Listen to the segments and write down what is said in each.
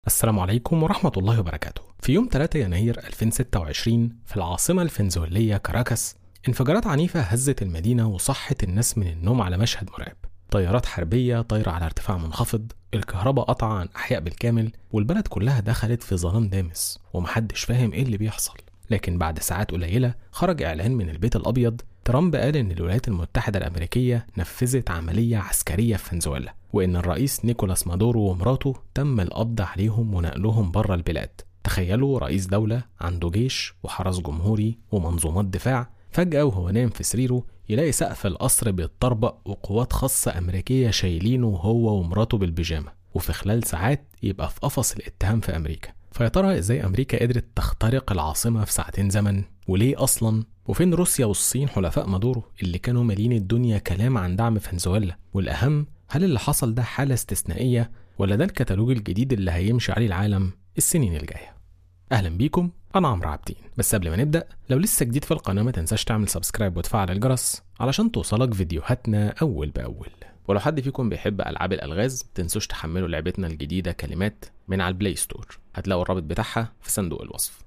السلام عليكم ورحمة الله وبركاته. في يوم 3 يناير 2026 في العاصمة الفنزويلية كاراكاس انفجارات عنيفة هزت المدينة وصحت الناس من النوم على مشهد مرعب. طيارات حربية طايرة على ارتفاع منخفض، الكهرباء قطع عن أحياء بالكامل، والبلد كلها دخلت في ظلام دامس ومحدش فاهم إيه اللي بيحصل. لكن بعد ساعات قليلة خرج إعلان من البيت الأبيض ترامب قال إن الولايات المتحدة الأمريكية نفذت عملية عسكرية في فنزويلا وإن الرئيس نيكولاس مادورو ومراته تم القبض عليهم ونقلهم بره البلاد تخيلوا رئيس دولة عنده جيش وحرس جمهوري ومنظومات دفاع فجأة وهو نايم في سريره يلاقي سقف القصر بيتطربق وقوات خاصة أمريكية شايلينه هو ومراته بالبيجامة وفي خلال ساعات يبقى في قفص الاتهام في أمريكا فيا ترى ازاي امريكا قدرت تخترق العاصمه في ساعتين زمن وليه اصلا وفين روسيا والصين حلفاء مادورو اللي كانوا مالين الدنيا كلام عن دعم فنزويلا والاهم هل اللي حصل ده حاله استثنائيه ولا ده الكتالوج الجديد اللي هيمشي عليه العالم السنين الجايه اهلا بيكم انا عمرو عابدين بس قبل ما نبدا لو لسه جديد في القناه ما تنساش تعمل سبسكرايب وتفعل الجرس علشان توصلك فيديوهاتنا اول باول ولو حد فيكم بيحب العاب الالغاز تنسوش تحملوا لعبتنا الجديده كلمات من على البلاي ستور هتلاقوا الرابط بتاعها في صندوق الوصف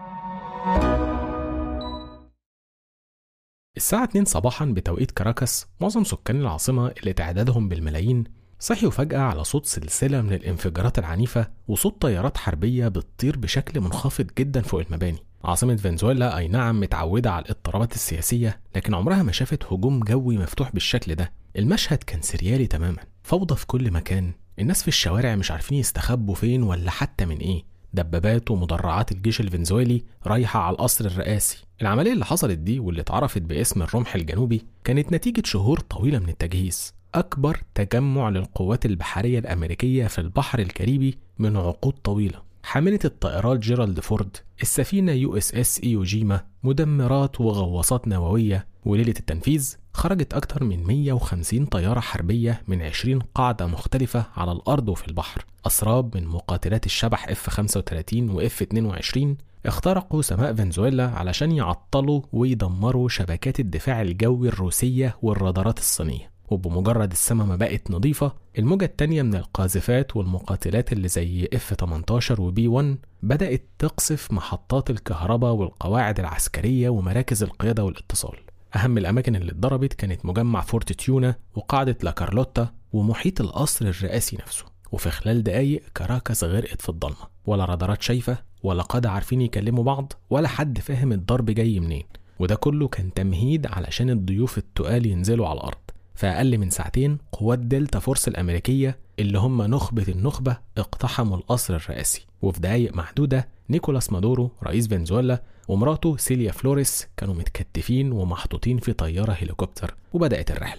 الساعة 2 صباحا بتوقيت كاراكاس معظم سكان العاصمة اللي تعدادهم بالملايين صحيوا فجأة على صوت سلسلة من الانفجارات العنيفة وصوت طيارات حربية بتطير بشكل منخفض جدا فوق المباني عاصمة فنزويلا أي نعم متعودة على الاضطرابات السياسية لكن عمرها ما شافت هجوم جوي مفتوح بالشكل ده المشهد كان سريالي تماما فوضى في كل مكان الناس في الشوارع مش عارفين يستخبوا فين ولا حتى من ايه دبابات ومدرعات الجيش الفنزويلي رايحة على القصر الرئاسي العملية اللي حصلت دي واللي اتعرفت باسم الرمح الجنوبي كانت نتيجة شهور طويلة من التجهيز أكبر تجمع للقوات البحرية الأمريكية في البحر الكاريبي من عقود طويلة حاملة الطائرات جيرالد فورد السفينة يو اس اس ايوجيما مدمرات وغواصات نووية وليلة التنفيذ خرجت أكثر من 150 طيارة حربية من 20 قاعدة مختلفة على الأرض وفي البحر أسراب من مقاتلات الشبح F-35 و F-22 اخترقوا سماء فنزويلا علشان يعطلوا ويدمروا شبكات الدفاع الجوي الروسية والرادارات الصينية وبمجرد السماء ما بقت نظيفة الموجة التانية من القاذفات والمقاتلات اللي زي F-18 و B-1 بدأت تقصف محطات الكهرباء والقواعد العسكرية ومراكز القيادة والاتصال أهم الأماكن اللي اتضربت كانت مجمع فورت تيونا وقاعدة لا كارلوتا ومحيط القصر الرئاسي نفسه وفي خلال دقايق كاراكاس غرقت في الضلمة ولا رادارات شايفة ولا قادة عارفين يكلموا بعض ولا حد فاهم الضرب جاي منين وده كله كان تمهيد علشان الضيوف التقال ينزلوا على الأرض في أقل من ساعتين قوات دلتا فورس الأمريكية اللي هم نخبة النخبة اقتحموا القصر الرئاسي وفي دقايق محدودة نيكولاس مادورو رئيس فنزويلا ومراته سيليا فلوريس كانوا متكتفين ومحطوطين في طيارة هليكوبتر وبدأت الرحلة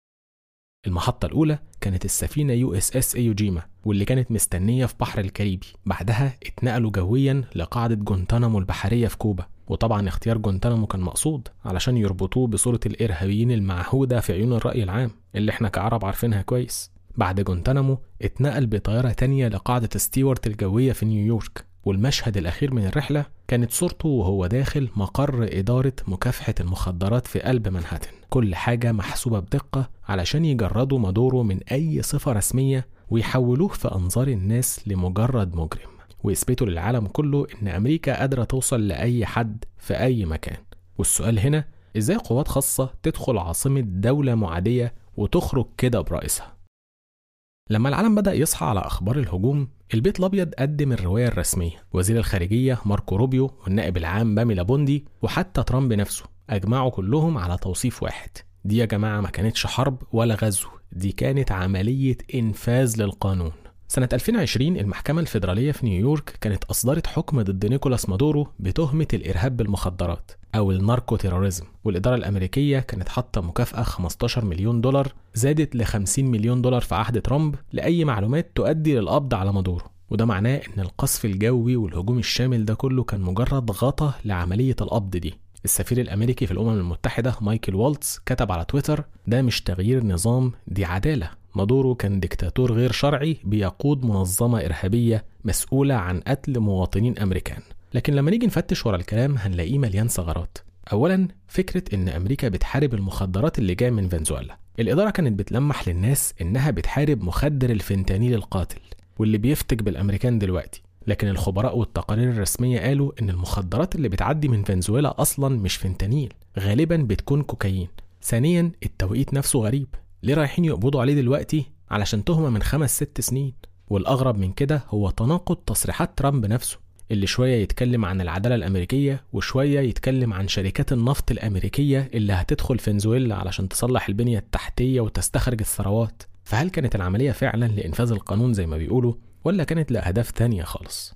المحطة الأولى كانت السفينة يو اس اس ايوجيما واللي كانت مستنية في بحر الكاريبي بعدها اتنقلوا جويا لقاعدة جونتانامو البحرية في كوبا وطبعا اختيار جونتانامو كان مقصود علشان يربطوه بصورة الإرهابيين المعهودة في عيون الرأي العام اللي احنا كعرب عارفينها كويس بعد جونتانامو اتنقل بطيارة تانية لقاعدة ستيوارت الجوية في نيويورك والمشهد الأخير من الرحلة كانت صورته وهو داخل مقر إدارة مكافحة المخدرات في قلب منهاتن كل حاجة محسوبة بدقة علشان يجردوا مادورو من أي صفة رسمية ويحولوه في أنظار الناس لمجرد مجرم ويثبتوا للعالم كله إن أمريكا قادرة توصل لأي حد في أي مكان والسؤال هنا إزاي قوات خاصة تدخل عاصمة دولة معادية وتخرج كده برئيسها لما العالم بدأ يصحى على أخبار الهجوم البيت الأبيض قدم الرواية الرسمية وزير الخارجية ماركو روبيو والنائب العام باميلا بوندي وحتى ترامب نفسه أجمعوا كلهم على توصيف واحد دي يا جماعة ما كانتش حرب ولا غزو دي كانت عملية إنفاذ للقانون سنة 2020 المحكمة الفيدرالية في نيويورك كانت أصدرت حكم ضد نيكولاس مادورو بتهمة الإرهاب بالمخدرات أو الناركو تيروريزم والإدارة الأمريكية كانت حاطة مكافأة 15 مليون دولار زادت ل 50 مليون دولار في عهد ترامب لأي معلومات تؤدي للقبض على مادورو وده معناه إن القصف الجوي والهجوم الشامل ده كله كان مجرد غطا لعملية القبض دي السفير الأمريكي في الأمم المتحدة مايكل والتز كتب على تويتر ده مش تغيير نظام دي عدالة مادورو كان ديكتاتور غير شرعي بيقود منظمة إرهابية مسؤولة عن قتل مواطنين أمريكان لكن لما نيجي نفتش ورا الكلام هنلاقيه مليان ثغرات أولا فكرة إن أمريكا بتحارب المخدرات اللي جاية من فنزويلا الإدارة كانت بتلمح للناس إنها بتحارب مخدر الفنتانيل القاتل واللي بيفتك بالأمريكان دلوقتي لكن الخبراء والتقارير الرسمية قالوا إن المخدرات اللي بتعدي من فنزويلا أصلا مش فنتانيل غالبا بتكون كوكايين ثانيا التوقيت نفسه غريب ليه رايحين يقبضوا عليه دلوقتي علشان تهمة من خمس ست سنين والأغرب من كده هو تناقض تصريحات ترامب نفسه اللي شوية يتكلم عن العدالة الأمريكية وشوية يتكلم عن شركات النفط الأمريكية اللي هتدخل فنزويلا علشان تصلح البنية التحتية وتستخرج الثروات فهل كانت العملية فعلا لإنفاذ القانون زي ما بيقولوا ولا كانت لأهداف تانية خالص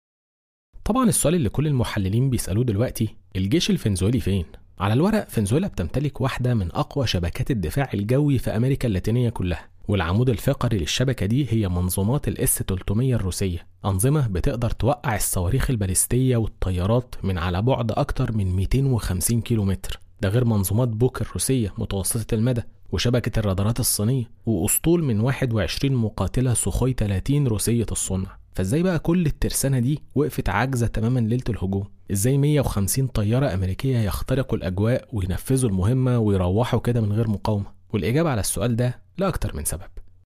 طبعا السؤال اللي كل المحللين بيسألوه دلوقتي الجيش الفنزويلي فين؟ على الورق فنزويلا بتمتلك واحدة من أقوى شبكات الدفاع الجوي في أمريكا اللاتينية كلها والعمود الفقري للشبكة دي هي منظومات الاس 300 الروسية أنظمة بتقدر توقع الصواريخ الباليستية والطيارات من على بعد أكتر من 250 كيلومتر ده غير منظومات بوك الروسية متوسطة المدى وشبكة الرادارات الصينية وأسطول من 21 مقاتلة سخوي 30 روسية الصنع فازاي بقى كل الترسانة دي وقفت عاجزة تماما ليلة الهجوم ازاي 150 طيارة أمريكية يخترقوا الأجواء وينفذوا المهمة ويروحوا كده من غير مقاومة والإجابة على السؤال ده لأكتر من سبب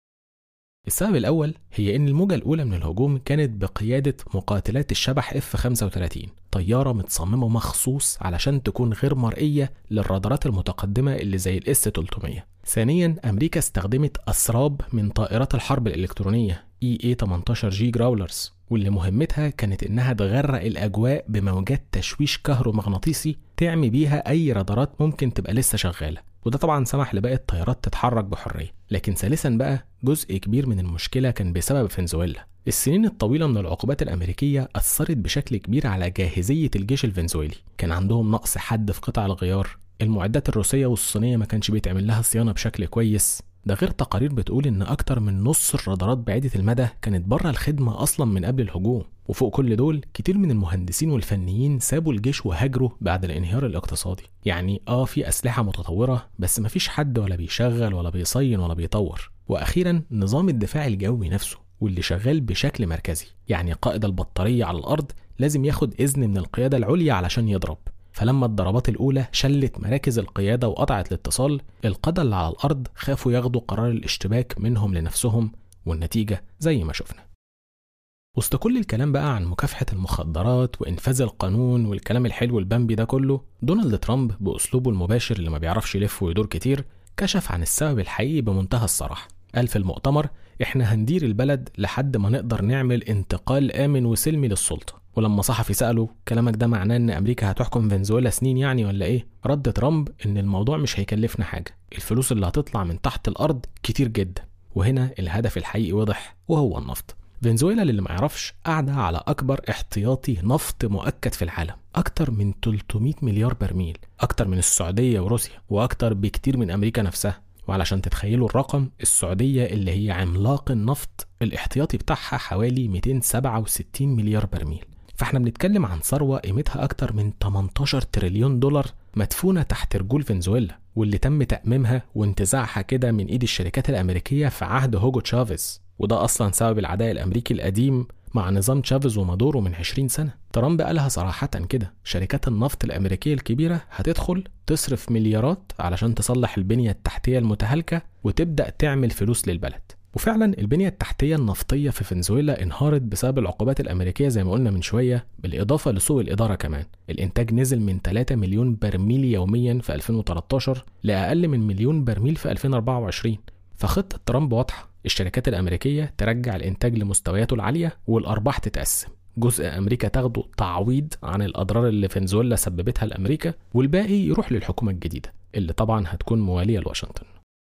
السبب الأول هي إن الموجة الأولى من الهجوم كانت بقيادة مقاتلات الشبح F-35 طيارة متصممة مخصوص علشان تكون غير مرئية للرادارات المتقدمة اللي زي الاس 300 ثانيا أمريكا استخدمت أسراب من طائرات الحرب الإلكترونية EA-18G جراولرز واللي مهمتها كانت إنها تغرق الأجواء بموجات تشويش كهرومغناطيسي تعمي بيها أي رادارات ممكن تبقى لسه شغالة وده طبعا سمح لباقي الطيارات تتحرك بحرية لكن ثالثا بقى جزء كبير من المشكلة كان بسبب فنزويلا السنين الطويلة من العقوبات الأمريكية أثرت بشكل كبير على جاهزية الجيش الفنزويلي كان عندهم نقص حد في قطع الغيار المعدات الروسية والصينية ما كانش بيتعمل لها صيانة بشكل كويس ده غير تقارير بتقول ان اكتر من نص الرادارات بعيدة المدى كانت بره الخدمة اصلا من قبل الهجوم وفوق كل دول كتير من المهندسين والفنيين سابوا الجيش وهاجروا بعد الانهيار الاقتصادي يعني اه في اسلحة متطورة بس مفيش حد ولا بيشغل ولا بيصين ولا بيطور واخيرا نظام الدفاع الجوي نفسه واللي شغال بشكل مركزي يعني قائد البطارية على الأرض لازم ياخد إذن من القيادة العليا علشان يضرب فلما الضربات الأولى شلت مراكز القيادة وقطعت الاتصال القادة اللي على الأرض خافوا ياخدوا قرار الاشتباك منهم لنفسهم والنتيجة زي ما شفنا وسط كل الكلام بقى عن مكافحة المخدرات وإنفاذ القانون والكلام الحلو البامبي ده كله دونالد ترامب بأسلوبه المباشر اللي ما بيعرفش يلف ويدور كتير كشف عن السبب الحقيقي بمنتهى الصراحة قال في المؤتمر احنا هندير البلد لحد ما نقدر نعمل انتقال آمن وسلمي للسلطة ولما صحفي سأله كلامك ده معناه ان امريكا هتحكم فنزويلا سنين يعني ولا ايه رد ترامب ان الموضوع مش هيكلفنا حاجة الفلوس اللي هتطلع من تحت الارض كتير جدا وهنا الهدف الحقيقي واضح وهو النفط فنزويلا للي ما يعرفش قاعدة على أكبر احتياطي نفط مؤكد في العالم أكتر من 300 مليار برميل أكتر من السعودية وروسيا وأكتر بكتير من أمريكا نفسها وعلشان تتخيلوا الرقم السعودية اللي هي عملاق النفط الاحتياطي بتاعها حوالي 267 مليار برميل فاحنا بنتكلم عن ثروة قيمتها أكتر من 18 تريليون دولار مدفونة تحت رجول فنزويلا واللي تم تأميمها وانتزاعها كده من إيد الشركات الأمريكية في عهد هوجو تشافيز وده أصلا سبب العداء الأمريكي القديم مع نظام تشافيز ومادورو من 20 سنة ترامب قالها صراحة كده شركات النفط الأمريكية الكبيرة هتدخل تصرف مليارات علشان تصلح البنية التحتية المتهالكة وتبدأ تعمل فلوس للبلد وفعلا البنية التحتية النفطية في فنزويلا انهارت بسبب العقوبات الأمريكية زي ما قلنا من شوية بالإضافة لسوء الإدارة كمان الإنتاج نزل من 3 مليون برميل يوميا في 2013 لأقل من مليون برميل في 2024 فخطة ترامب واضحة الشركات الأمريكية ترجع الإنتاج لمستوياته العالية والأرباح تتقسم جزء أمريكا تاخده تعويض عن الأضرار اللي فنزويلا سببتها لأمريكا والباقي يروح للحكومة الجديدة اللي طبعا هتكون موالية لواشنطن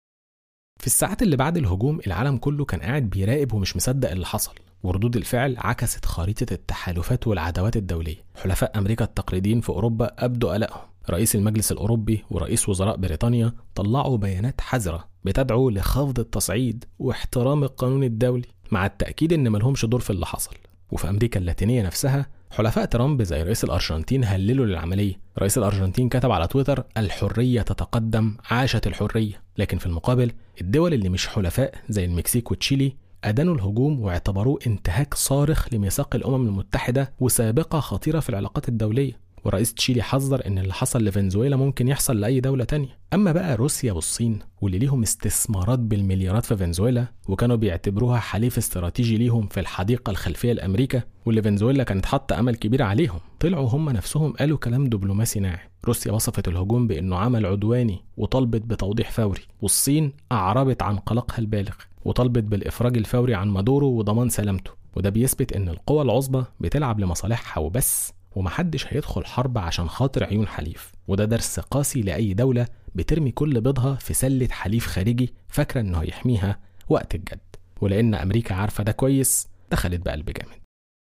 في الساعات اللي بعد الهجوم العالم كله كان قاعد بيراقب ومش مصدق اللي حصل وردود الفعل عكست خريطة التحالفات والعداوات الدولية حلفاء أمريكا التقليديين في أوروبا أبدوا قلقهم رئيس المجلس الأوروبي ورئيس وزراء بريطانيا طلعوا بيانات حذرة بتدعو لخفض التصعيد واحترام القانون الدولي مع التأكيد إن ملهمش دور في اللي حصل وفي أمريكا اللاتينية نفسها حلفاء ترامب زي رئيس الأرجنتين هللوا للعملية رئيس الأرجنتين كتب على تويتر الحرية تتقدم عاشت الحرية لكن في المقابل الدول اللي مش حلفاء زي المكسيك وتشيلي أدانوا الهجوم واعتبروه انتهاك صارخ لميثاق الأمم المتحدة وسابقة خطيرة في العلاقات الدولية ورئيس تشيلي حذر ان اللي حصل لفنزويلا ممكن يحصل لاي دوله تانية اما بقى روسيا والصين واللي ليهم استثمارات بالمليارات في فنزويلا وكانوا بيعتبروها حليف استراتيجي ليهم في الحديقه الخلفيه لامريكا واللي فنزويلا كانت حاطه امل كبير عليهم طلعوا هم نفسهم قالوا كلام دبلوماسي ناعم روسيا وصفت الهجوم بانه عمل عدواني وطلبت بتوضيح فوري والصين اعربت عن قلقها البالغ وطلبت بالافراج الفوري عن مادورو وضمان سلامته وده بيثبت ان القوى العظمى بتلعب لمصالحها وبس ومحدش هيدخل حرب عشان خاطر عيون حليف وده درس قاسي لأي دولة بترمي كل بيضها في سلة حليف خارجي فاكرة إنه هيحميها وقت الجد ولأن أمريكا عارفة ده كويس دخلت بقلب جامد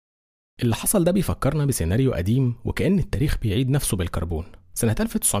اللي حصل ده بيفكرنا بسيناريو قديم وكأن التاريخ بيعيد نفسه بالكربون سنة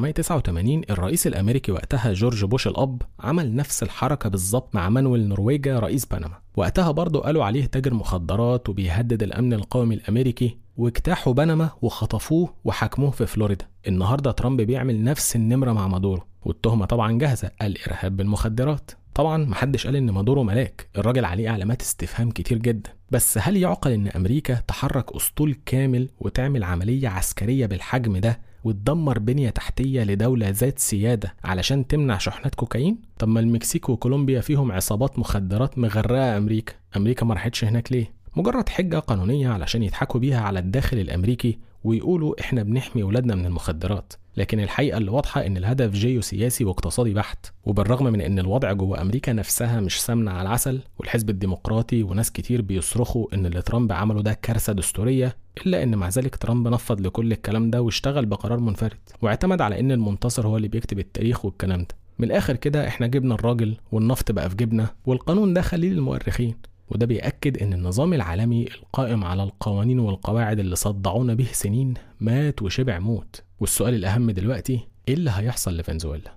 1989 الرئيس الأمريكي وقتها جورج بوش الأب عمل نفس الحركة بالظبط مع مانويل نرويجا رئيس بنما وقتها برضه قالوا عليه تاجر مخدرات وبيهدد الأمن القومي الأمريكي واجتاحوا بنما وخطفوه وحاكموه في فلوريدا النهاردة ترامب بيعمل نفس النمرة مع مادورو والتهمة طبعا جاهزة الإرهاب بالمخدرات طبعا محدش قال ان مادورو ملاك الراجل عليه علامات استفهام كتير جدا بس هل يعقل ان امريكا تحرك اسطول كامل وتعمل عمليه عسكريه بالحجم ده وتدمر بنية تحتية لدولة ذات سيادة علشان تمنع شحنات كوكايين؟ طب ما المكسيك وكولومبيا فيهم عصابات مخدرات مغرقة أمريكا، أمريكا ما راحتش هناك ليه؟ مجرد حجة قانونية علشان يضحكوا بيها على الداخل الأمريكي ويقولوا إحنا بنحمي ولادنا من المخدرات لكن الحقيقة اللي واضحة إن الهدف جيوسياسي واقتصادي بحت وبالرغم من إن الوضع جوه أمريكا نفسها مش سمنة على العسل والحزب الديمقراطي وناس كتير بيصرخوا إن اللي ترامب عمله ده كارثة دستورية إلا إن مع ذلك ترامب نفض لكل الكلام ده واشتغل بقرار منفرد واعتمد على إن المنتصر هو اللي بيكتب التاريخ والكلام ده من الآخر كده إحنا جبنا الراجل والنفط بقى في جبنا والقانون ده خليه للمؤرخين وده بيأكد إن النظام العالمي القائم على القوانين والقواعد اللي صدعونا به سنين مات وشبع موت والسؤال الأهم دلوقتي إيه اللي هيحصل لفنزويلا؟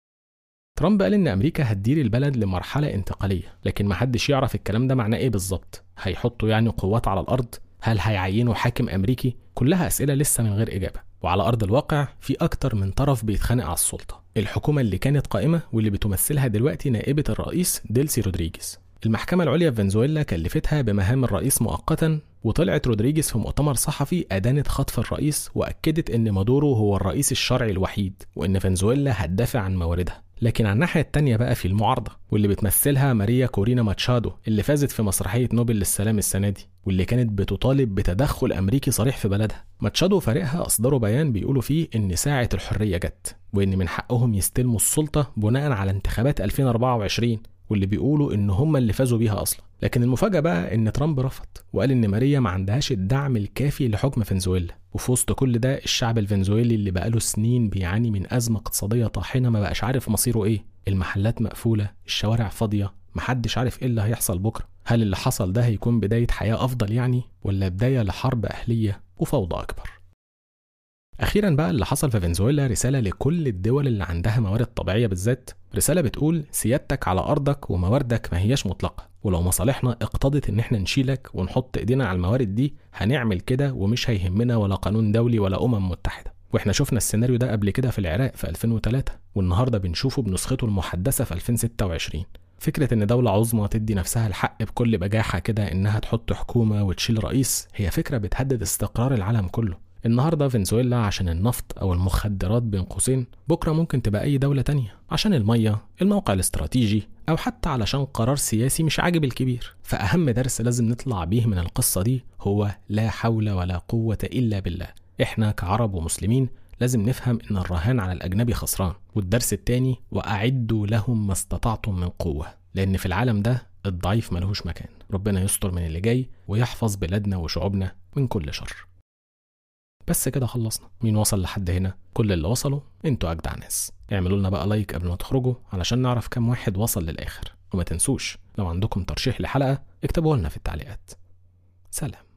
ترامب قال إن أمريكا هتدير البلد لمرحلة انتقالية لكن محدش يعرف الكلام ده معناه إيه بالظبط هيحطوا يعني قوات على الأرض؟ هل هيعينوا حاكم أمريكي؟ كلها أسئلة لسه من غير إجابة وعلى أرض الواقع في أكتر من طرف بيتخانق على السلطة الحكومة اللي كانت قائمة واللي بتمثلها دلوقتي نائبة الرئيس ديلسي رودريجيز المحكمة العليا في فنزويلا كلفتها بمهام الرئيس مؤقتا وطلعت رودريجيز في مؤتمر صحفي أدانت خطف الرئيس وأكدت إن مادورو هو الرئيس الشرعي الوحيد وإن فنزويلا هتدافع عن مواردها لكن على الناحية التانية بقى في المعارضة واللي بتمثلها ماريا كورينا ماتشادو اللي فازت في مسرحية نوبل للسلام السنة دي واللي كانت بتطالب بتدخل أمريكي صريح في بلدها ماتشادو وفريقها أصدروا بيان بيقولوا فيه إن ساعة الحرية جت وإن من حقهم يستلموا السلطة بناء على انتخابات 2024 واللي بيقولوا ان هم اللي فازوا بيها اصلا لكن المفاجاه بقى ان ترامب رفض وقال ان ماريا ما عندهاش الدعم الكافي لحكم فنزويلا وفي وسط كل ده الشعب الفنزويلي اللي بقاله سنين بيعاني من ازمه اقتصاديه طاحنه ما بقاش عارف مصيره ايه المحلات مقفوله الشوارع فاضيه محدش عارف ايه اللي هيحصل بكره هل اللي حصل ده هيكون بدايه حياه افضل يعني ولا بدايه لحرب اهليه وفوضى اكبر أخيرا بقى اللي حصل في فنزويلا رسالة لكل الدول اللي عندها موارد طبيعية بالذات رسالة بتقول سيادتك على أرضك ومواردك ما هياش مطلقة ولو مصالحنا اقتضت إن احنا نشيلك ونحط إيدينا على الموارد دي هنعمل كده ومش هيهمنا ولا قانون دولي ولا أمم متحدة واحنا شفنا السيناريو ده قبل كده في العراق في 2003 والنهارده بنشوفه بنسخته المحدثة في 2026 فكرة إن دولة عظمى تدي نفسها الحق بكل بجاحة كده إنها تحط حكومة وتشيل رئيس هي فكرة بتهدد استقرار العالم كله النهارده فنزويلا عشان النفط او المخدرات بين قوسين بكره ممكن تبقى اي دوله تانية عشان الميه الموقع الاستراتيجي او حتى علشان قرار سياسي مش عاجب الكبير فاهم درس لازم نطلع بيه من القصه دي هو لا حول ولا قوه الا بالله احنا كعرب ومسلمين لازم نفهم ان الرهان على الاجنبي خسران والدرس التاني واعدوا لهم ما استطعتم من قوه لان في العالم ده الضعيف ملهوش مكان ربنا يستر من اللي جاي ويحفظ بلادنا وشعوبنا من كل شر بس كده خلصنا مين وصل لحد هنا كل اللي وصلوا انتوا اجدع ناس اعملوا لنا بقى لايك قبل ما تخرجوا علشان نعرف كام واحد وصل للاخر وما تنسوش لو عندكم ترشيح لحلقه اكتبوه لنا في التعليقات سلام